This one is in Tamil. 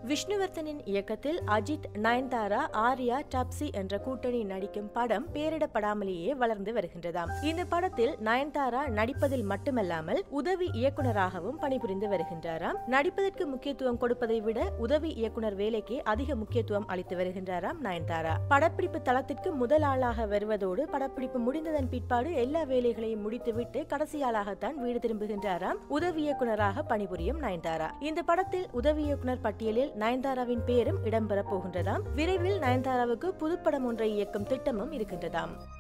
விஷ்ணுவர்தனின் இயக்கத்தில் அஜித் நயன்தாரா ஆர்யா டாப்சி என்ற கூட்டணி நடிக்கும் படம் பேரிடப்படாமலேயே வளர்ந்து வருகின்றதாம் இந்த படத்தில் நயன்தாரா நடிப்பதில் மட்டுமல்லாமல் உதவி இயக்குனராகவும் பணிபுரிந்து வருகின்றாராம் நடிப்பதற்கு முக்கியத்துவம் கொடுப்பதை விட உதவி இயக்குனர் வேலைக்கு அதிக முக்கியத்துவம் அளித்து வருகின்றாராம் நயன்தாரா படப்பிடிப்பு தளத்திற்கு முதல் ஆளாக வருவதோடு படப்பிடிப்பு முடிந்ததன் பிற்பாடு எல்லா வேலைகளையும் முடித்துவிட்டு கடைசியாளாகத்தான் வீடு திரும்புகின்றாராம் உதவி இயக்குனராக பணிபுரியும் நயன்தாரா இந்த படத்தில் உதவி இயக்குனர் பட்டியலில் நயன்தாராவின் பெயரும் இடம்பெறப் போகின்றதாம் விரைவில் நயன்தாராவுக்கு புதுப்படம் ஒன்றை இயக்கும் திட்டமும் இருக்கின்றதாம்